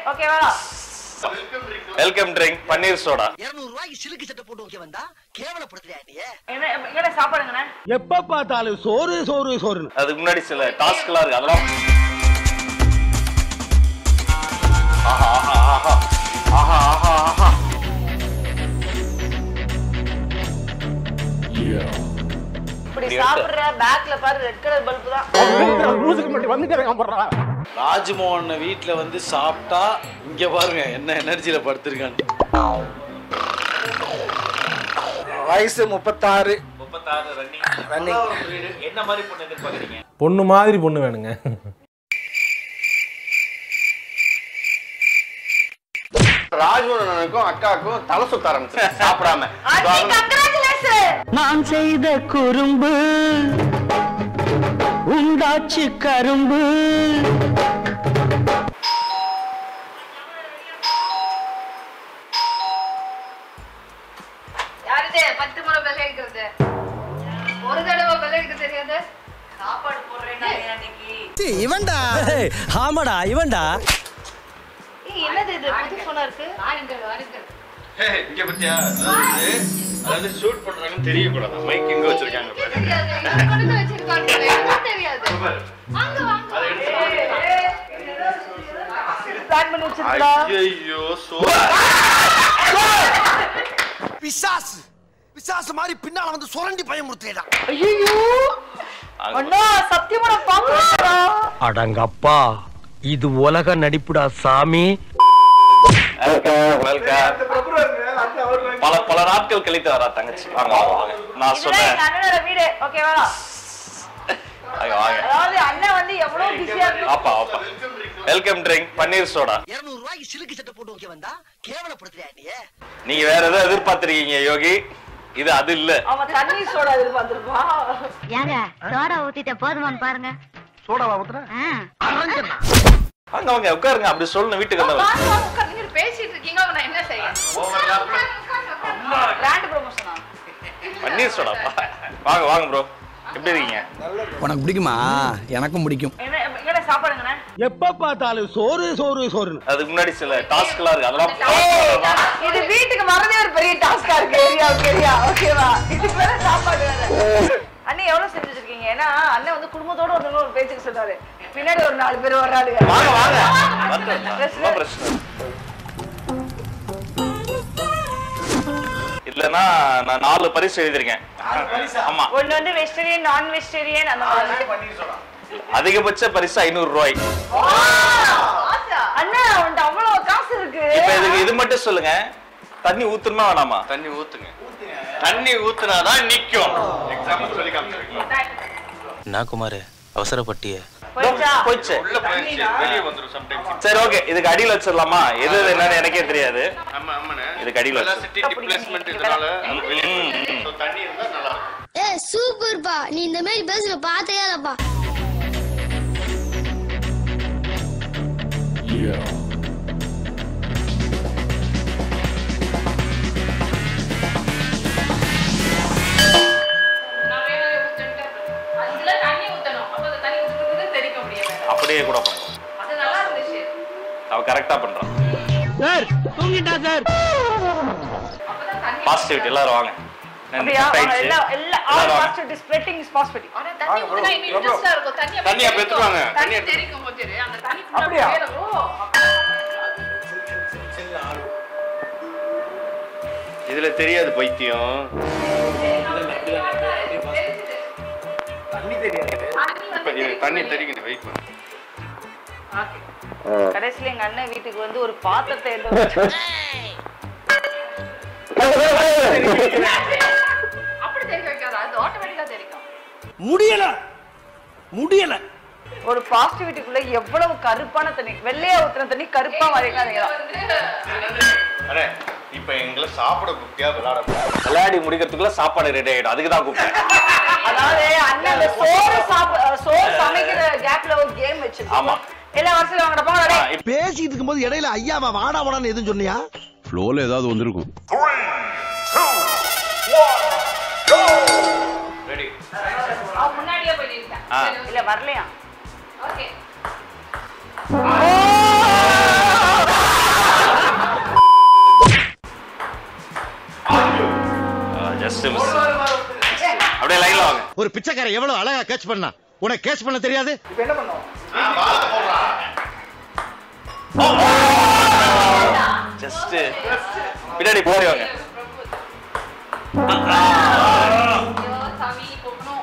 ஓகேவா welcome drink பன்னீர் soda இருநூறு ரூபாய்க்கு சிலுக்கு சட்டை போட்டு வைக்க வந்தா கேவலப்படுத்துறியா நீ என்ன எங்கட சாப்பாடுங்கண்ணே எப்ப பார்த்தாலும் சோறு சோறு சோறு அதுக்கு முன்னாடி சில டாஸ்க்லாம் இருக்கு அதெல்லாம் ஆஹா ஆஹா ஆஹா ஆஹா ஆஹா ஆஹா இப்படி சாப்பிடுற பேக்ல பாரு ரெட் கலர் பல்பு தான் ரூசுக்கு மட்டும் வந்துட்டே இருக்கான் போடுறா ராஜ்மோகன் வீட்ல வந்து சாப்பிட்டா இங்க பாருங்க என்ன எனர்ஜியில படுத்திருக்கான்னு வயசு முப்பத்தாறு முப்பத்தாறு ரன்னிங் என்ன மாதிரி பொண்ணு எதிர்பார்க்குறீங்க பொண்ணு மாதிரி பொண்ணு வேணுங்க ராஜ்மோகனுக்கும் அக்காவுக்கும் தலை சுத்த ஆரம்பிச்சு சாப்பிடாம கங்க்ராச்சுலேஷன் நான் செய்த குறும்பு உண்டாச்சு கரும்பு யாருது பத்து முறை பெல் அடிக்கிறது ஒரு தடவை பெல் அடிக்க தெரியாது சாப்பாடு போடுறேன் அன்னைக்கு இவன்டா ஆமாடா இவன்டா ஏய், என்னது இது புது போனா இருக்கு வாருங்கள் வாருங்கள் இங்க பத்தியா அதாவது அதாவது ஷூட் பண்றாங்கன்னு தெரியக்கூடாது மைக் எங்க வச்சிருக்காங்க பாரு. தெரியாது இங்க கொண்டு வந்து வச்சிருக்காங்க எனக்கு தெரியாது பாரு. வாங்க வாங்க அதை எடுத்து பிளான் பண்ணி வச்சிருக்கா ஐயோ சோ பிசாசு பிசாசு மாதிரி பின்னால வந்து சுரண்டி பயமுறுத்துறா ஐயோ அண்ணா சத்தியமா நான் பாக்குறேன் அடங்கப்பா இது உலக நடிப்புடா சாமி வெல்கம் பல பல நாட்கள் கழித்து வரா தங்கச்சி வாங்க வாங்க வாங்க நான் இதுதான் சொன்னேன் எங்க அண்ணனோட வீடு ஓகேவா வாங்க வாங்க அதாவது அண்ணன் வந்து எவ்வளவு பிஸியா இருக்கு ஆப்பா ஆப்பா வெல்கம் ட்ரிங்க் பன்னீர் சோடா இருநூறு ரூபாய்க்கு சிலுக்கு சட்டை போட்டு வைக்க வந்தா கேவலப்படுத்துறியா நீ நீங்க வேற ஏதோ எதிர்பார்த்திருக்கீங்க யோகி இது அது இல்ல அவன் தண்ணி சோடா எதிர்பார்த்திருப்பான் ஏங்க சோடா ஊத்திட்ட போதுமான்னு பாருங்க சோடாவா ஊத்துற ஆ. வாங்க வாங்க உட்காருங்க அப்படி சொல்லணும் வீட்டுக்கு வந்தவங்க வாங்க, வாங்க, உட்காருங்க. நீங்க பேசிட்டு இருக்கீங்க அப்ப நான் என்ன செய்ய பிராண்ட் ப்ரொமோஷனா பன்னீர் சோடாப்பா வாங்க வாங்க ப்ரோ எப்படி இருக்கீங்க உனக்கு பிடிக்குமா எனக்கும் பிடிக்கும் என்ன எங்கட சாப்பாடுங்கண்ணே எப்ப பார்த்தாலும் சோறு சோறு சோறு அதுக்கு முன்னாடி சில டாஸ்க்லாம் இருக்கு அதெல்லாம் இது வீட்டுக்கு வரதே ஒரு பெரிய டாஸ்கா இருக்கு ஏரியா ஏரியா ஓகேவா இதுக்கு வேற சாப்பாடு வேற அண்ணே எவ்வளவு செஞ்சு வச்சிருக்கீங்க ஏன்னா அண்ணன் வந்து குடும்பத்தோட வந்து ஒரு பேச்சுக்கு சொன்னாரு பின்னாடி ஒரு நாலு பேர் வர்றாளுங்க வாங்க வாங்க வரட்டும், வரட்டும். ஒண்ணும் பிரச்சனை இல்ல. இல்லனா நான் நாலு பரிசு எழுதிருக்கேன் ஆமா ஒண்ணு வந்து வெஜிடேரியன் நான் வெஜிடேரியன் அந்த மாதிரி அதிகபட்ச பரிசு ஐநூறு ரூபாய் அண்ணா உன்ட்ட அவ்வளவு காசு இருக்கு இப்ப இதுக்கு இது மட்டும் சொல்லுங்க தண்ணி ஊத்தணுமா வேணாமா தண்ணி ஊத்துங்க தண்ணி ஊத்துனாதான் நிக்கும் எக்ஸாம்பிள் சொல்லி காமிச்சிருக்கீங்க என்ன குமார் அவசரப்பட்டிய போயிடுச்சா போச்சு சரி ஓகே இதுக்கு அடியில வச்சிடலாமா எது எது என்னன்னு எனக்கே தெரியாது இதுக்கு அடியில ஏ சூப்பர்ப்பா நீ இந்த மாதிரி பேசுற பார்த்தே இல்லப்பா அதுல தண்ணி ஊத்தணும் அப்ப அந்த தண்ணி ஊத்துறது தெரிக்க முடியாது அப்படியே கூட பண்ணுவோம் அது நல்லா இருந்துச்சு அவ கரெக்டா பண்றான் சார் தூங்கிட்டா சார் அப்பதான் தண்ணி பாசிட்டிவிட்டி எல்லாரும் வாங்க நன்றி, அப்படியா cut ஆயிடுச்சு. எல்லா எல்லா ஆல் எல்லாரும் வாங்க. பாசிட்டிவிட்டி ஸ்ப்ரெட்டிங் இஸ் பாசிட்டிவிட்டி ஆனா தண்ணி ஊத்துனா இன்னும் இன்ட்ரெஸ்டா இருக்கும் தண்ணி தண்ணி அப்ப எடுத்துட்டு வாங்க. தண்ணி தெரிக்கும் போது அந்த தண்ணி அப்படியா? இதுல தெரியாது பைத்தியம் இப்ப இது தண்ணி தெரிக்குது வெயிட் பண்ணு கடைசியில எங்க அண்ணன் வீட்டுக்கு வந்து ஒரு பாத்திரத்தை எடுத்து வச்சு- அப்படி தெரிக்க வைக்காது அது ஆட்டோமேட்டிக்கா தெரிக்கும் முடியல முடியல ஒரு பாசிட்டிவிட்டிக்குள்ள எவ்வளவு கருப்பான தண்ணி வெள்ளையா ஊத்துன தண்ணி கருப்பா வரைக்காதீங்களா அண்ணே இப்ப எங்களை சாப்பிட கூப்பிட்டியா விளையாட விளையாடி முடிக்கிறதுக்குள்ள சாப்பாடு ரெடி ஆயிடும் அதுக்கு தான் கூப்பிட்டேன் அதாவது அண்ணன் அந்த சோறு சாப்ப சோறு சமைக்கிற கேப்ல ஒரு கேம் வச்சிருக்கோம் ஆமா. எல்லா வருஷம் வாங்கட போங்க ஆ, டேய். இப்ப பேசிட்டு இருக்கும்போது இடையில ஐயாவா வாடா வாடான்னு எதுவும் சொன்னியா ஃப்ளோல ஏதாவது வந்திருக்கும் ரெடி அவன் முன்னாடியே போய் நின்னுட்டான். ஆ. சரி, இல்ல வரலையா ஓகே ஓ ஒரு பிச்சைக்கார எவ்வளவு அழகா கேட்ச் பண்ணா உனக்கு கேட்ச் பண்ண தெரியாது இப்ப என்ன பண்ணோம் ஜஸ்ட் பின்னாடி போடுவாங்க ஐயோ, சாமி போகணும்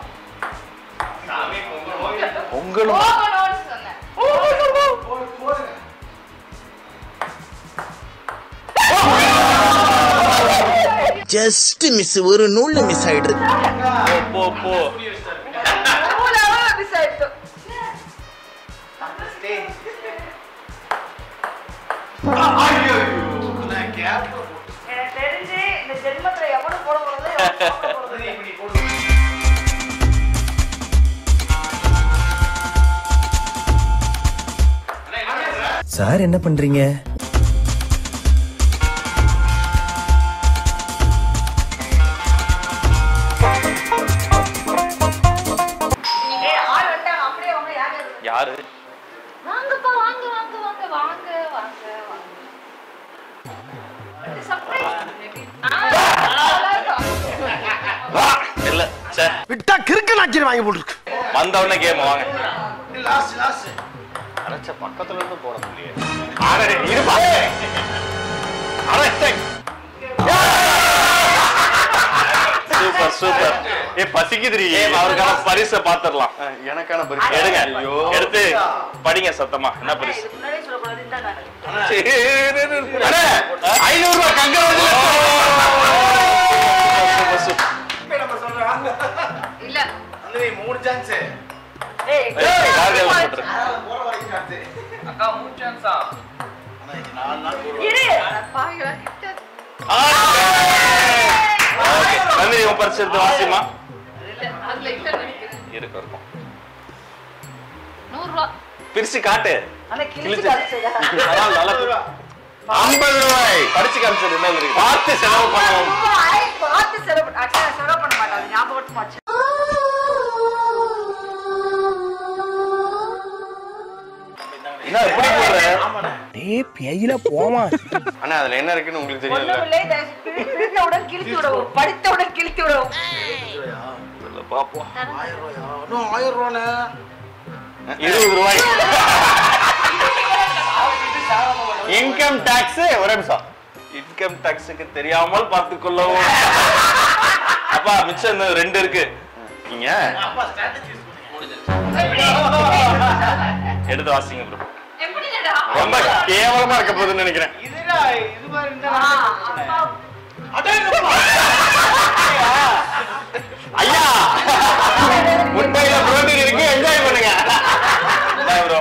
உங்களும் போகணும்னு சொன்னேன் ஜஸ்ட் மிஸ் ஒரு நூல்ல மிஸ் ஆயிடுது போ போ மிஸ் ஆயிடுச்சு எனக்கு தெரிஞ்சு இந்த ஜென்மத்துல எவனும் போட போறது எவனும் போட போறது சார் என்ன பண்றீங்க ஏய், ஆள் வந்துட்டாங்க, அப்படியே வாங்க, யாரு அது? யாரு வாங்கப்பா வாங்க வாங்க வாங்க வாங்க வாங்க வாங்க சர்ப்ரைஸ் வா இல்ல சே விட்டா கிறுக்கு நாச்சிரி வாங்கி போட்டுருக்கு வந்த உடனே கேம் வாங்க லாஸ்ட் லாஸ்ட் அரைச்ச பக்கத்துல இருந்து போட முடியாது அட இருப்பா அரைச்ச சூப்பர் சூப்பர் ஏ பசிக்குதுரி அவருக்கான பரிசை பாத்துரலாம் எனக்கான பரிசு எடுங்க எடுத்து படிங்க சத்தமா என்ன பரிசு இதுக்கு முன்னாடியே சொல்லக்கூடாது, இந்தாங்க. அண்ணே, ஐநூறு ரூபாய் கங்கராஜுலேஷன் இப்ப நம்ம சொல்றோம் இல்ல அந்த மூணு சான்ஸ் ஏய், கார்டியல் போட்டுரு போற வரைக்கும் சான்ஸ் அக்கா மூணு சான்ஸா ஆனா இது நாலு நாள் ஒரு இரு. பாவிகளா கிட்ட ஓகே நந்தினி உன் பரிசு எடுத்து வாசிமா இல்ல அதுல இல்ல நினைக்கிறேன் இருக்கும் இருக்கும் நூறு ரூபா பிரிச்சு காட்டு ஆனா கிழிச்சு கிழிச்சு. காமிச்சதா? பரவாயில்ல, நல்லா இருக்கு. ஐம்பது ரூபாய் படிச்சு காமிச்சது என்ன இருக்கு பார்த்து செலவு பண்ணுவோம் ரூபாய் பார்த்து செலவு பண்ண- actually நான் செலவு பண்ண மாட்டேன், அது ஞாபகமா வச்சு. என்ன எப்படி போடுற டேய் பேயில போமா அண்ணா அதுல என்ன இருக்குன்னு உங்களுக்கு தெரியல ஒண்ணுமில்லை, தயவு செய்து பிரி- பிரித்தவுடன் கிழித்து விடவும் படித்தவுடன் கிழித்து விடவும் இல்ல, பாப்போம் ஆயிரம் ரூபாயா இன்னும் ஆயிரம் ரூபாண்ணே இருபது ரூபாய் இன்கம் டாக்ஸ் ஒரே நிமிஷம் இன்கம் டாக்ஸுக்கு தெரியாமல் பார்த்து கொள்ளவும் அப்பா மிச்சம் இன்னும் ரெண்டு இருக்கு நீங்க அப்பா ஸ்ட்ராட்டஜி எடுத்து வாசிங்க ப்ரோ எப்படிடா ரொம்ப கேவலமா இருக்க போகுதுன்னு நினைக்கிறேன் இதுடா இது மாதிரி இருந்தா ஆ, அப்பா, ஐயா முட்டையில புரோட்டீன் இருக்கு என்ஜாய் பண்ணுங்க ப்ரோ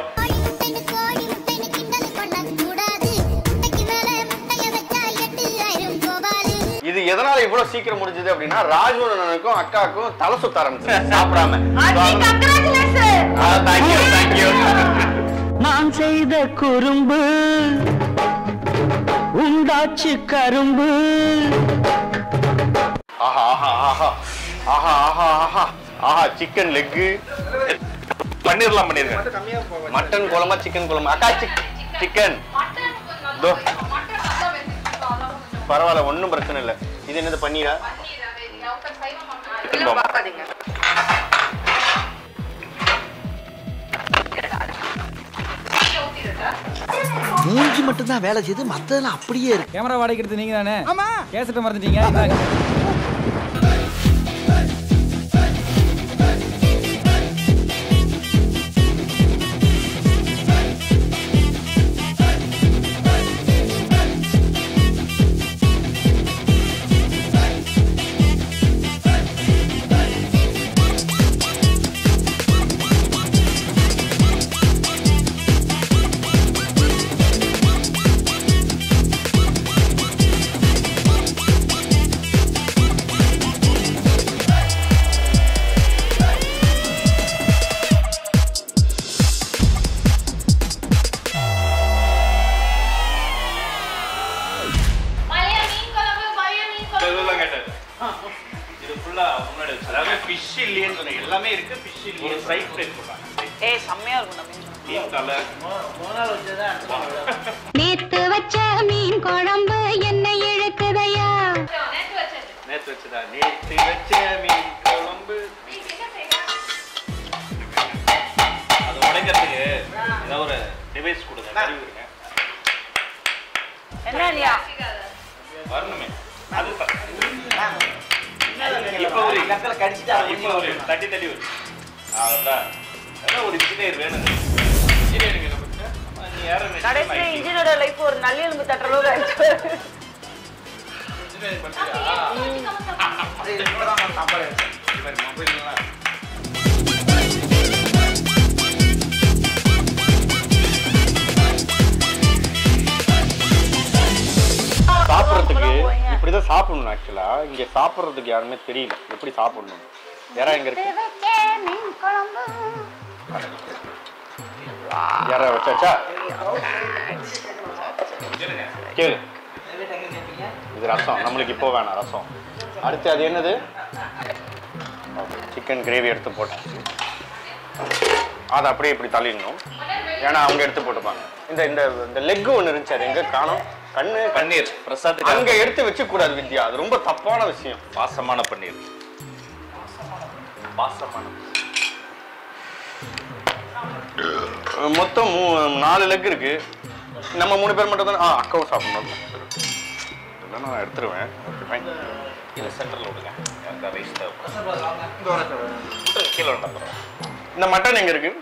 இது எதனால இவ்வளவு சீக்கிரம் முடிஞ்சது அப்படின்னா ராஜவண்ணனுக்கும் அக்காவுக்கும் தலை சுத்த ஆரம்பிச்சு சாப்பிடாம அண்ணி, congratulations. தேங்க்யூ தேங்க்யூ நான் செய்த குறும்பு உண்டாச்சு கரும்பு ஆஹா ஆஹா ஆஹா ஆஹா ஆஹா ஆஹா ஆஹா சிக்கன் லெக்கு பண்ணிரலாம் பண்ணிருக்கேன் கம்மியா போவேன் மட்டன் குழம்பா சிக்கன் குழம்பா அக்கா சிக்கன் மட்டன் கொஞ்சம் தோ. நல்லா மட்டன் நல்லா வெந்துருக்கு அதான் கொஞ்சம் பரவாயில்ல ஒண்ணும் பிரச்சனை இல்ல இது என்னது பன்னீரா பண்ணிடுறாங்க நீங்க அவங்க சைவம் பண்ணலாம் இல்ல, பார்க்காதீங்க. ஊத்திடுறா மூஞ்சி மட்டும் தான் வேலை செய்யுது மத்ததெல்லாம் அப்படியே இருக்கு கேமரா வாடகைக்கு எடுத்து நீங்க தானே ஆமா கேசட்ட மறந்துட்டீங்க இந்தாங்க. பழைய மீன் குழம்பு பழைய மீன் குழம்பு இதெல்லாம் கேட்டேன் இது ஃபுல்லா முன்னாடி வச்சு அதாவது ஃபிஷ் இல்லையேன்னு சொன்னேன் எல்லாமே இருக்கு ஃபிஷ் இல்லையே சைட் பிளேட் போட்டாங்க ஏய், செம்மையா இருக்கும் நம்ம மீன். மீன் தலை நேத்து வச்ச மீன் குழம்பு என்ன இழுக்குதையா நேற்று வச்சது நேத்து வச்சதா நேத்து வச்ச மீன் குழம்பு நீ கிட்ட என்ன இல்லையா வரணுமே அது த- இப்ப ஒரு இப்ப ஒரு தட்டி தட்டி ஒரு அதான் அதான் ஒரு இன்ஜினியர் வேணும் இன்ஜினியரிங் என்ன பண்ணுங்க நீ யாரும் கடைசியில இன்ஜினியரோட லைஃப் ஒரு நல்லெலும்பு தட்டுற அளவுக்கு ஆயிடுச்சு இன்ஜினியரிங் பண்ணியா சாப்பாடு மொபைல்லாம் சாப்பிட்றதுக்கு இப்படிதான் சாப்பிடணும் ஆக்சுவலா இங்க சாப்பிட்றதுக்கு யாருமே தெரியல எப்படி சாப்பிடணும் யாரா எங்க இருக்கு யாரா வச்சாச்சா கேளு இது ரசம் நம்மளுக்கு இப்போ வேணாம் ரசம் அடுத்து அது என்னது சிக்கன் கிரேவி எடுத்து போட்டேன் அதை அப்படியே இப்படி தள்ளிடணும் ஏன்னா அவங்க எடுத்து போட்டுப்பாங்க இந்த இந்த இந்த லெக் ஒன்று இருந்துச்சு அது எங்க காணோம் கண்ணு பன்னீர் பிரசாத் அங்க எடுத்து வச்சு கூடாது வித்யா அது ரொம்ப தப்பான விஷயம் பாசமான பன்னீர் பாசமான அஹ் மொத்தம் மூ- நாலு லெக் இருக்கு நம்ம மூணு பேர் மட்டும் தான் ஆ அக்காவும் சாப்பிடணும் இதெல்லாம் நான் எடுத்துருவேன் ஓகே ஃபைன் இல்ல சென்டர்ல விடுங்க அந்த ரைஸ் தேவைப்படும் கீழே வந்துடுறோம் இந்த மட்டன் எங்க இருக்கு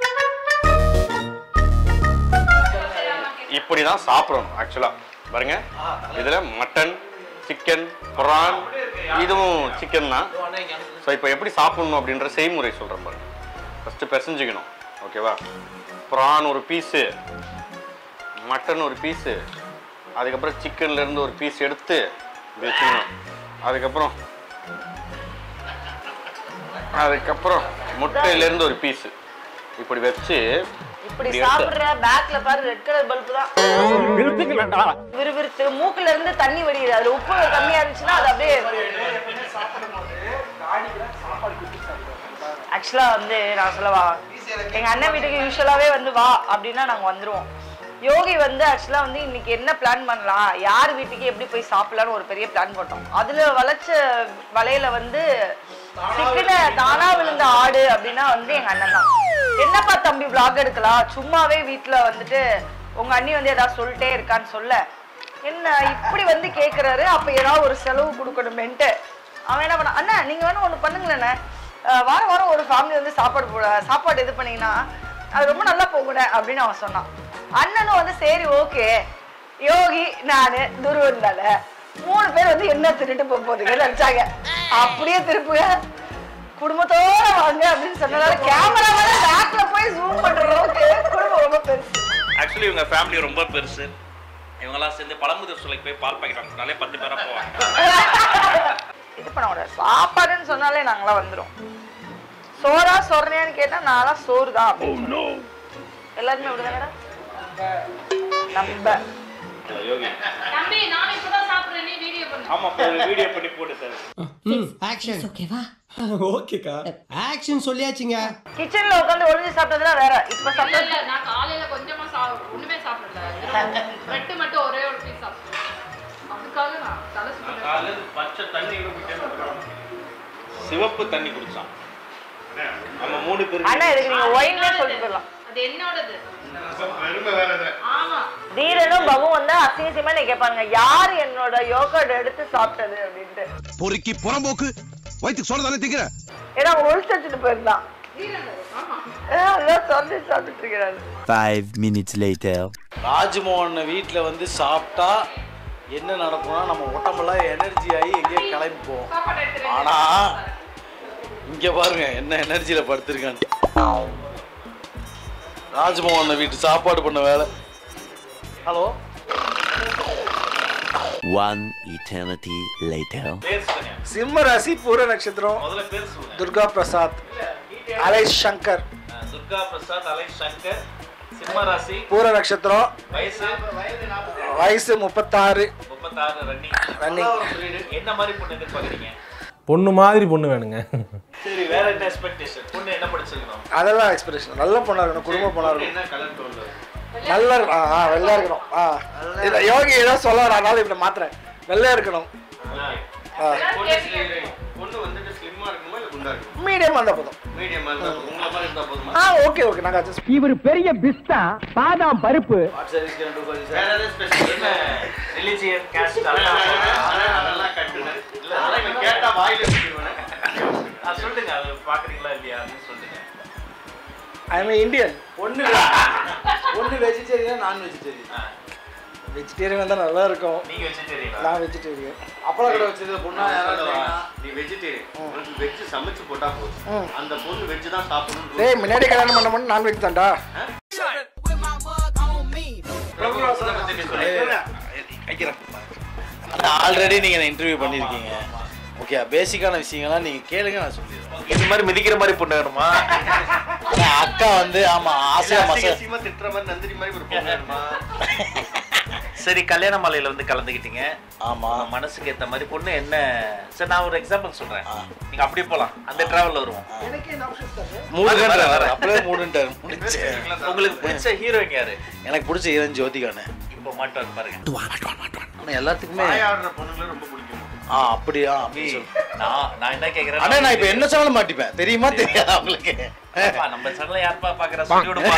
இப்படி தான் சாப்பிடணும் ஆக்சுவலா பாருங்க இதுல மட்டன் சிக்கன் ப்ரான் இதுவும் சிக்கன் தான் ஸோ இப்போ எப்படி சாப்பிடணும் அப்படின்ற செய்முறை சொல்கிறேன் பாருங்க ஃபஸ்ட்டு பிசைஞ்சுக்கணும் ஓகேவா ப்ரான் ஒரு பீஸு மட்டன் ஒரு பீஸு அதுக்கப்புறம் சிக்கன்ல இருந்து ஒரு பீஸ் எடுத்து இப்படி வச்சுக்கணும் அதுக்கப்புறம் அதுக்கப்புறம் முட்டையில இருந்து ஒரு பீஸ் இப்படி வச்சு இப்படி இப்படி எடுத்து சாப்பிடுற பேக்ல பாரு ரெட் கலர் பல்பு தான் விறுவிறுத்து மூக்குல இருந்து தண்ணி வடியுது அதுல உப்பு கம்மியா இருந்துச்சுன்னா அது அப்படியே ஆக்சுவலா வந்து நான் சொல்லவா எங்க அண்ணன் வீட்டுக்கு யூஸ்வலாவே வந்து வா அப்படின்னா நாங்க வந்துருவோம் யோகி வந்து ஆக்சுவலா வந்து இன்னைக்கு என்ன பிளான் பண்ணலாம் யார் வீட்டுக்கு எப்படி போய் சாப்பிடலாம்னு ஒரு பெரிய பிளான் போட்டோம் அதுல வளைச்ச வலையில வந்து சிக்கன தானா விழுந்த ஆடு அப்படின்னா வந்து எங்க அண்ணன் தான் என்னப்பா தம்பி vlog எடுக்கலாம் சும்மாவே வீட்ல வந்துட்டு உங்க அண்ணி வந்து ஏதாவது சொல்லிட்டே இருக்கான்னு சொல்ல என்ன இப்படி வந்து கேக்குறாரு அப்ப ஏதாவது ஒரு செலவு கொடுக்கணுமேன்ட்டு அவன் என்ன பண்ண அண்ணா நீங்க வேணும் ஒண்ணு பண்ணுங்களேண்ணே அஹ் வாரம் வாரம் ஒரு ஃபேமிலி வந்து சாப்பாடு போட சாப்பாடு இது பண்ணீங்கன்னா அது ரொம்ப நல்லா போகுண்ணே அப்படின்னு அவன் சொன்னான் அண்ணனும் வந்து சரி ஓகே யோகி நானு துருவன் தானே மூணு பேர் வந்து என்ன திருட்டு போக போகுதுங்க நினைச்சாங்க அப்படியே திருப்புங்க குடும்பத்தோட வாங்க அப்படின்னு சொன்னதால கேமரா மேல பேக்ல போய் ஜூம் பண்ற அளவுக்கு குடும்பம் ரொம்ப பெருசு ஆக்சுவலி இவங்க ஃபேமிலி ரொம்ப பெருசு இவங்கெல்லாம் சேர்ந்து பழமுதிர் சோலைக்கு போய் பால் பாக்கெட் வாங்கினாலே பத்து பேரா போவாங்க இது பண்ண கூடாது சாப்பாடுன்னு சொன்னாலே நாங்களாம் வந்துரும் சோறா சொரணையான்னு கேட்டா நான்லாம் சோறு தான் அப்படின்னு எல்லாருமே அப்படிதானடா நம்ப யோகி தம்பி நான் இப்பதான் சாப்பிடுறேன் நீ வீடியோ பண்ணு ஆமா வீடியோ பண்ணி போட்டு சார் ஆக்ஷன் ஓகேவா ஓகேக்கா ஆக்ஷன் சொல்லியாச்சுங்க கிச்சன்ல உட்காந்து ஒளிஞ்சு சாப்பிட்டதுலாம் வேற இப்ப இல்ல சாப்பிட்டது இல்ல நான் காலையில கொஞ்சமா சாப்பிட ஒண்ணுமே சாப்பிடல பிரெட் மட்டும் ஒரே ஒரு பீஸ் சாப்பிட்டேன் அதுக்காக நான் தலை சுத்தம் காலையில பச்சை தண்ணி கூட குடிக்காம சிவப்பு தண்ணி குடிச்சான் நம்ம மூணு பேர் அண்ணா இதுக்கு நீங்க ஒயின்னே சொல்லிட்டு போயிடலாம் அது என்னோடது பெருமை வேற இது. ஆமா தீரனும் பபு வந்து அசிங்கசியமா நீ கேட்பாங்க யார் என்னோட யோகர்ட் எடுத்து சாப்பிட்டது அப்படின்ட்டு பொறுக்கி புறம்போக்கு வயிற்றுக்கு சொல்ல தானே திங்கிற ஏன்னா அவன் ஒழிச்சு வச்சுட்டு போயிருந்தான் ஆஹ் அதான் சொல்லி சாப்பிட்டுட்டு இருக்கிறாரு Five minutes later. ராஜ்மோகன் வீட்டில் வந்து சாப்பிட்டா என்ன நடக்கும்னா நம்ம உடம்பெல்லாம் எனர்ஜி ஆகி எங்கேயோ கிளம்பி போவோம் ஆனா இங்க பாருங்க என்ன எனர்ஜியில படுத்திருக்கான்னு ராஜ்மோகன் வீட்டு சாப்பாடு பண்ண வேலை ஹலோ One eternity later. பேர் சொல்லுங்க சிம்ம ராசி பூர நட்சத்திரம் முதல்ல பேர் சொல்லுங்க துர்கா பிரசாத் அலை சங்கர் அஹ் துர்கா பிரசாத் அலை சங்கர் சிம்மராசி பூர நட்சத்திரம் வயசு வயசு முப்பத்தாறு முப்பத்தாறு ரன்னிங் Running. என்ன மாதிரி பொண்ணு எதிர்பார்க்குறீங்க பொண்ணு மாதிரி பொண்ணு வேணுங்க சரி வேற என்ன எக்ஸ்பெக்டேஷன் பொண்ணு என்ன படிச்சிருக்கணும் அதெல்லாம் எக்ஸ்பிரேஷன் நல்ல பொண்ணா இருக்கணும் குடும்ப பொண்ணா பொண்ணு இருக்கணும் என்ன கலர் டோன்ல நல்லா இருக்கும் ஆ ஆ, வெள்ளை இருக்கணும் ஆ இதை யோகி ஏதோ சொல்ல வர அதனால இப்படி மாத்துறேன் வெள்ளையா இருக்கணும் ஆ பொண்ணு slim- பொண்ணு வந்துட்டு ஸ்லிம்மா இருக்கணுமா இல்ல குண்டா இருக்கு மீடியம் வந்தா போதும் மீடியம் இருந்தா போதும். உங்களை மாதிரி இருந்தா போதுமா ஆ ஓகே ஓகே நாங்க அட்ஜஸ்ட் இவர் பெரிய பிஸ்தா பாதாம் பருப்பு வேற ஏதாவது ஸ்பெஷல் என்ன ரிலீஜியன் கேஸ்ட் அதெல்லாம் கட்டுனேன் இல்ல அதெல்லாம் இவன் கேட்டா வாயில வச்சிருவேன் சொல்லுங்க அது பாக்குறீங்களா இல்லையா சொல்லுங்க ஐ எம் இந்தியன் ஒன்று ஒன்று வெஜிடேரியன் நான் வெஜிடேரியன் வெஜிடேரியன் தான் நல்லா இருக்கும் நீங்க வெஜிடேரியனா நான் வெஜிடேரியன் அப்பளம் கடை வச்சிருக்க பொண்ணா யாராவது நீ வெஜிடேரியன் உனக்கு வெஜ் சமைச்சு போட்டா போதும் ம். அந்த பொண்ணு வெஜ் தான் சாப்பிடணும் டேய் முன்னாடி கல்யாணம் பண்ண மட்டும் நான் வெஜ் தான்டா ஆல்ரெடி நீங்க இன்டர்வியூ பண்ணிருக்கீங்க ஓகே பேசிக்கான விஷயங்கள்லாம் நீங்க கேளுங்க நான் சொல்லிடுறேன் இது மாதிரி மிதிக்கிற மாதிரி பொண்ணு வேணுமா ஆனா அக்கா வந்து ஆமா ஆசையா மசா அசிங்கமா திட்டுற மாதிரி நந்தினி மாதிரி ஒரு பொண்ணு வேணுமா சரி கல்யாண மாலையில வந்து கலந்துக்கிட்டீங்க ஆமா உங்க மனசுக்கு ஏத்த மாதிரி பொண்ணு என்ன சரி நான் ஒரு எக்ஸாம்பிள் சொல்றேன் நீங்க அப்படியே போலாம் அந்த டிராவல்ல வருவோம் எனக்கு என்ன ஆப்ஷன்ஸ் தரேன் மூடுன்றாரு வர, வர. அப்படியே மூடுன்ட்டாரு முடிச்சு உங்களுக்கு பிடிச்ச ஹீரோயின் யாரு எனக்கு பிடிச்ச ஹீரோயின் ஜோதிகானு இப்போ மாட்டாரு பாருங்க ஆனா எல்லாத்துக்குமே வாய் ஆடுற பொண்ணுங்களை ரொம்ப பிடிக்கும் ஆ அப்படியா அப்படி சொல்லு. நான் நான் என்ன கேக்குறேன் அண்ணா நான் இப்ப என்ன சொன்னாலும் மாட்டிப்பேன் தெரியுமா தெரியாதா உங்களுக்கு அப்பா, நம்ம சேனல்ல யாருப்பா பாக்குறா சொல்லி விடுப்பா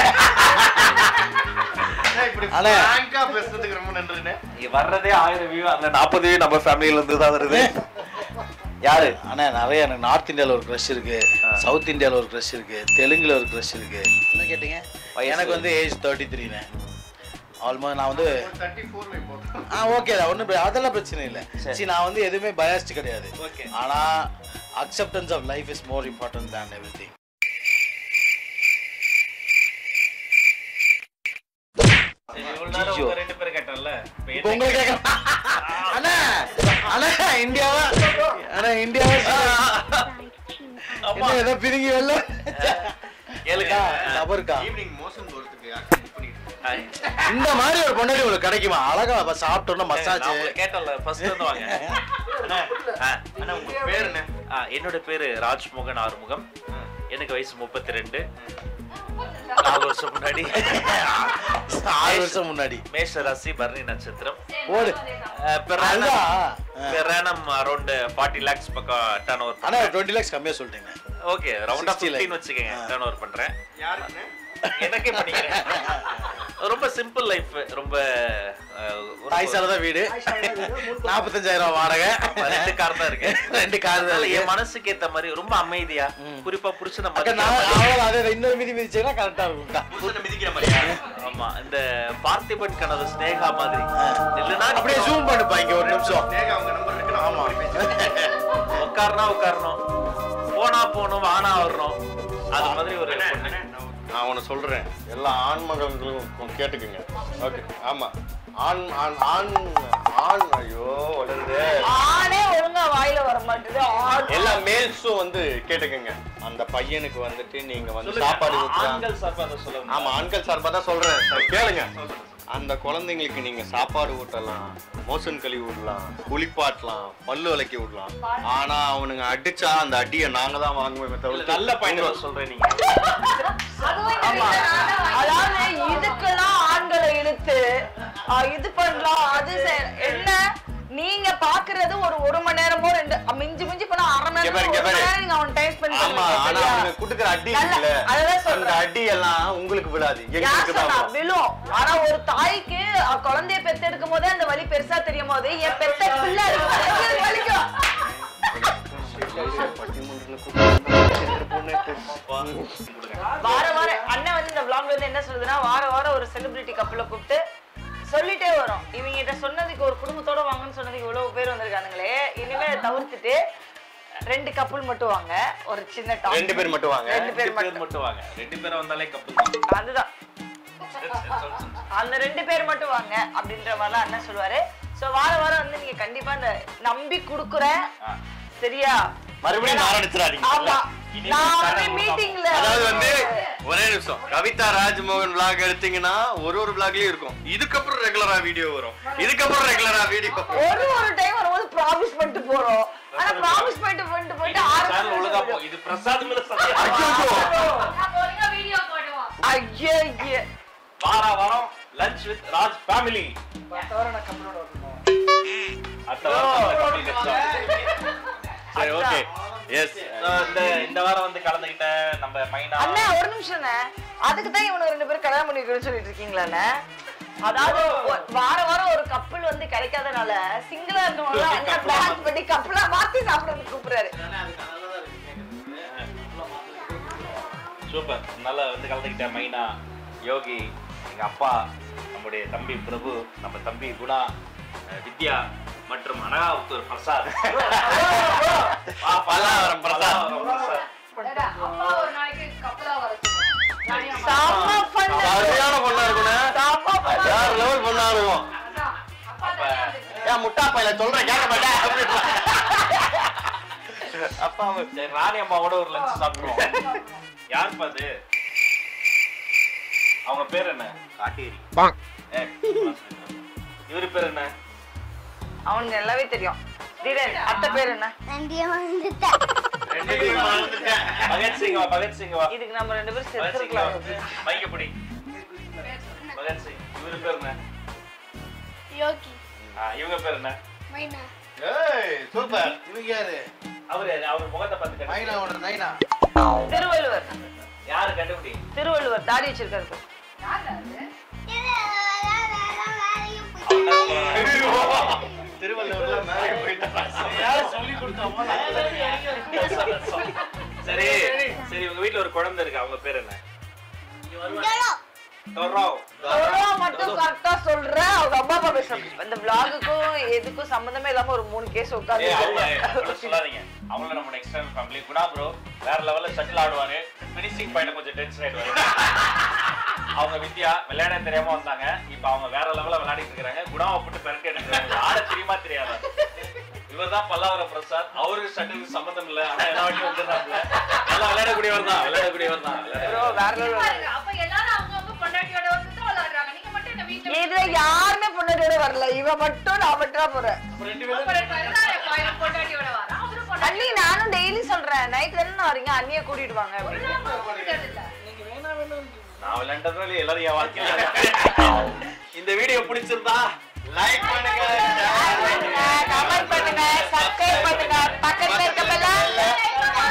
இப்படி அண்ணே. ஃப்ராங்கா பேசுறதுக்கு ரொம்ப நன்றிண்ணே இங்க வர்றதே ஆயிரம் வியூ அந்த நாற்பது வியூ நம்ம ஃபேமிலில இருந்து தான் வருது யாரு அண்ணா நிறைய எனக்கு நார்த் இந்தியாவில் ஒரு க்ரஷ் இருக்கு சவுத் இந்தியாவில் ஒரு க்ரஷ் இருக்கு தெலுங்குல ஒரு க்ரஷ் இருக்கு என்ன கேட்டீங்க எனக்கு வந்து ஏஜ் தேர்ட்டி த்ரீண்ணே ஆல்மோஸ்ட் நான் வந்து தேர்ட்டி ஃபோர் வை போதும் ஆ ஓகே ஒன்றும் அதெல்லாம் பிரச்சனை இல்லை சரி நான் வந்து எதுவுமே பயாஸ்ட் கிடையாது Okay. ஆனா acceptance of life is more important than everything சரி, இவ்வளவு நேரம் ஐயோ. உங்க ரெண்டு பேரும் கேட்டோம்ல இப்ப இப்போ என்ன உங்களுக்கு கேட்க அண்ணா அண்ணா இந்தியாவா அண்ணா இந்தியாவா என்ன ஏதோ பிரிங்கி வரல கேளுங்க நபருக்கா ஈவினிங் மோஷன் போறதுக்கு ஆக்டிவிட்டி பண்ணிட்டு இருக்கேன். இந்த மாதிரி ஒரு பொண்டாட்டி உங்களுக்கு கிடைக்குமா அழகா அப்ப சாப்பிட்டோம்னா மசாஜ் நான் உங்களை கேட்டோம்ல ஃபர்ஸ்ட் வந்து வாங்க அண்ணா, ஆ, அண்ணா உங்க பேர் என்ன ஆ, என்னோட பேரு ராஜ்மோகன் ஆறுமுகம் எனக்கு வயசு முப்பத்தி ரெண்டு நாலு வருஷம் முன்னாடி ஆறு வருஷம் முன்னாடி மேஷ ராசி பரணி நட்சத்திரம் ஓடு பெரானம் அதுதான். பெரானம் அரௌண்ட் ஃபார்ட்டி லேக்ஸ் பக்கம் டர்ன் ஓவர் ஆனா டுவெண்ட்டி லேக்ஸ் கம்மியா சொல்லிட்டீங்க ஓகே ரவுண்டா 60 lakh. ஃபிஃப்டின் வச்சுக்கோங்க ஆ. டர்ன் ஓவர் பண்றேன் யாருக்குண்ணே எனக்கே பண்ணிக்கிறேன் ரொம்ப சிம்பிள் லைஃப் ரொம்ப அஹ், ஒரு- தாய்சால தான் வீடு நாற்பத்தஞ்சாயிரம் ரூபாய் வாடகை ரெண்டு கார் தான் இருக்கு ரெண்டு கார் தான் அதனால இருக்கு. என் மனசுக்கு ஏத்த மாதிரி ரொம்ப அமைதியா குறிப்பா புருஷனை அக்கா, மதிக்கிற நான் மாதிரி. அவ்வளவு அதே இன்னொரு மிதி மிதிச்சேன்னா கரெக்டா இருக்கும்க்கா புருஷனை மிதிக்கிற மாதிரியா ஆமா இந்த பார்த்திபன் கனவு ஸ்னேகா மாதிரி இல்லைன்னா அப்படியே ஜூம் பண்ணுப்பா இங்க ஒரு நிமிஷம் நேகா உங்க நம்பர் இருக்கு நான் ஆமா உட்காரனா உட்காரணும் போனா போகணும் வானா வரணும் அது மாதிரி ஒரு பொண்ணு நான் ஒன்று சொல்றேன் எல்லா ஆண் மகன்களும் கேட்டுக்குங்க ஓகே ஆமா ஆண் ஆண் ஆண் ஆண் ஐயோ வளருது ஆனே ஒழுங்கா வாயில வர மாட்டேது ஆண் எல்லா மேல்ஸும் வந்து கேட்டுக்குங்க அந்த பையனுக்கு வந்துட்டு நீங்க வந்து சொல்லுங்க. சாப்பாடு ஊத்தலாம் ஆண்கள் சார்பா அதை சொல்லுங்க ஆமா ஆண்கள் சார்பா தான் சொல்றேன் சரி, கேளுங்க அந்த குழந்தைங்களுக்கு நீங்க சாப்பாடு ஊட்டலாம் மோசன் கழுவி விடலாம் குளிப்பாட்டலாம் பல்லு விளக்கி விடலாம் ஆனா அவனுங்க அடிச்சா அந்த அடியை நாங்க தான் வாங்குவோமே தவிர நல்ல பையன் சொல்றேன் நீங்க ஆமா. அதாவது இதுக்கெல்லாம் ஆண்களை இழுத்து ஆ, இது பண்ணலாம் அது செய்- என்ன நீங்க பாக்குறது ஒரு ஒரு மணி நேரமோ ரெண்டு அ, மிஞ்சி மிஞ்சி போனா அரை மணி இங்க நேரம் பாரு, இங்க ஒரு மணி பாரு. நேரம் நீங்க அவன் டைம் ஸ்பெண்ட் ஆமா பண்ணுவீங்க ஆனா சரியா? அவங்க குடுக்குற அடி நல்ல- இருக்குல்ல அதுதான் அந்த சொல்றேன். அடி எல்லாம் உங்களுக்கு விழாது யார் எங்களுக்கு தான் சொன்னா விழும். விழும் ஆனா ஒரு தாய்க்கு அ, குழந்தைய பெத்தெடுக்கும் போதே அந்த வலி பெருசா தெரியும் போது என் பெத்த பிள்ளை இருக்கு, வலிக்கும், வலிக்கும். வார வாரம் அண்ணன் வந்து இந்த vlogல வந்து என்ன சொல்லுதுன்னா வார வாரம் ஒரு செலிபிரிட்டி கப்பல கூப்பிட்டு சொல்லிட்டே வரும் இவங்க கிட்ட சொன்னதுக்கு ஒரு குடும்பத்தோட வாங்கன்னு சொன்னதுக்கு இவ்வளவு பேர் வந்திருக்கானுங்களே இனிமே அதை தவிர்த்துட்டு ரெண்டு கப்பல் மட்டும் வாங்க ஒரு சின்ன top. ரெண்டு பேர் மட்டும் வாங்க. ரெண்டு பேர் ரெண்டு பேர் மட்டும் மட்டும் வாங்க ரெண்டு பேரும் வந்தாலே கப்பல் தான் அதுதான் அந்த ரெண்டு பேர் மட்டும் வாங்க அப்படின்ற மாதிரிலாம் அண்ணன் சொல்லுவாரு சோ வார வாரம் வந்து நீங்க கண்டிப்பா இந்த நம்பி குடுக்குறேன் சரியா மறுபடியும் ஆரம்பிச்சிடாதீங்க ஆமா நான் வந்து மீட்டிங்ல அதாவது வந்து ஒரே நிமிஷம் கவிதா ராஜ்மோகன் vlog எடுத்தீங்கன்னா ஒரு ஒரு vlogலயும் இருக்கும் இதுக்கப்புறம் ரெகுலரா வீடியோ வரும் இதுக்கப்புறம் ரெகுலரா வீடியோ ஒரு ஒரு டைம் வரும்போது ப்ராமிஸ் பண்ணிட்டு போறோம் ஆனா ப்ராமிஸ் பண்ணிட்டு பண்ணிட்டு போயிட்டு சேனல் ஒழுங்கா ஆறு போ இது பிரசாத் மேல சத்தியம் நம்ம ஒழுங்கா வீடியோ போடுவோம் ஐயோ ஐயோ வார வாரம் லஞ்ச் வித் ராஜ் ஃபேமிலி அடுத்த வாரம் நம்ம கப்பல் கட்சா. சரி ஓகே எஸ் இந்த இந்த வாரம் வந்து கலந்துக்கிட்ட நம்ம மைனா அண்ணா ஒரு நிமிஷம்ண்ணே அதுக்கு தான் இவனுக்கு ரெண்டு பேரும் கல்யாணம் பண்ணிக்கணும்னு சொல்லிட்டு இருக்கீங்களாண்ணே அதாவது ஒ- வார வாரம் ஒரு கப்பல் வந்து கிடைக்காதனால சிங்கிளா இருக்கவங்கள அண்ணன் பிளான் பண்ணி கப்பலா மாத்தி சாப்பிடறதுக்கு கூப்பிடுறாரு சூப்பர் நல்லா வந்து கலந்துக்கிட்ட மைனா யோகி எங்க அப்பா நம்முடைய தம்பி பிரபு நம்ம தம்பி குணா அஹ் வித்யா மற்றும் அனகாபுத்தூர் பிரசாத் ஆ, பல்லாவரம் பிரசாத் டேடா, அப்பா ஒரு நாளைக்கு கப்பலா வர சொல்லுங்க. செம்ம fun. சரியான பொண்ணா இருக்குண்ணே செம்ம fun. வேற லெவல் பொண்ணா இருக்கும் அதான், அப்பா தனியா வந்துச்சு. ஏன் முட்டா பையில சொல்றேன் கேட்க மாட்டேன் அப்பா சரி ராணி அம்மாவோட ஒரு லஞ்ச் சாப்பிடுவோம் யாருப்பா அது அவங்க பேர் என்ன காட்டேரி ஏ, இவரு பேர் என்ன அவனுக்கு நல்லாவே தெரியும் தீரன் அத்தை பேர் என்ன ரெண்டு பேரும் மறந்துட்டேன். பகத்சிங் வா பகத்சிங் வா இதுக்கு நம்ம ரெண்டு பேரும் பகத்சிங் வா செத்துருக்கலாம் மைக்க பிடி பகத்சிங் இவரு பேர் என்ன யோகி ஆ, இவங்க பேர் என்ன மைனா ஏய் சூப்பர் இவங்க யாரு அவரு அவர் முகத்தை பார்த்து கண்டுபிடி. மைனாவோட நைனா திருவள்ளுவர் யாரு கண்டுபிடி திருவள்ளுவர் தாடி வச்சிருக்காரு பாரு. யாருடா அது? திருவள்ளுவர்ல மேலே போயிட்டான் சொல்லி கொடுத்தோமோ சரி சரி உங்க வீட்ல ஒரு குழந்தை இருக்கு அவங்க பேர் என்ன தொரோ தொரோ மட்டும் கரெக்டா சொல்ற அவங்க அம்மா அப்பா பேச இந்த vlog-க்கும் எதுக்கும் சம்பந்தமே இல்லாம ஒரு மூணு கேஸ் உட்காந்து ஏய், அவங்க அவ்வளவு சொல்லாதீங்க அவங்கள நம்ம எக்ஸ்டர்னல் ஃபேமிலி குணா ப்ரோ வேற லெவல்ல ஷட்டில் ஆடுவாரு ஃபினிஷிங் பாயிண்ட் கொஞ்சம் டென்ஷன் ஆயிடுவாரு அவங்க வித்யா விளையாட தெரியாம வந்தாங்க இப்போ அவங்க வேற லெவல்ல விளையாடிட்டு இருக்காங்க குணாவை போட்டு பெரட்டி எடுக்கிறாங்க ஆட தெரியுமா தெரியாதா இவர் தான் பல்லாவர பிரசாத் அவரு ஷட்டிலுக்கு சம்மந்தம் இல்ல ஆனா எல்லா வாட்டியும் வந்துடுறாங்க நல்லா விளையாடக்கூடியவர் தான் விளையாடக்கூடியவர் தான் ப்ரோ வேற level. பாருங்க, அப்ப எல்லாரும் அவங்கவங்க பொண்டாட்டியோட வந்து தான் விளையாடுறாங்க. நீங்க மட்டும் என்ன வீட்ல இதுல யாருமே பொண்ணோட வரல இவ மட்டும் நான் மட்டும் தான் போறேன் அப்புறம் கருதாய பையன் பொண்டாட்டியோட வரா. அவரும் பொண்டாட்டி அண்ணி நானும் டெய்லி சொல்றேன் நைட் தானே வரீங்க அண்ணிய கூட்டிட்டு வாங்க அப்படின்னு கூப்பிட்டது இல்ல. நான் விளையாண்டதுனால எல்லாரும் என் வாழ்க்கையில இந்த வீடியோ பிடிச்சிருந்தா லைக் பண்ணுங்க share பண்ணுங்க. கமெண்ட் பண்ணுங்க சப்ஸ்கிரைப் பண்ணுங்க பக்கத்துல இருக்க bell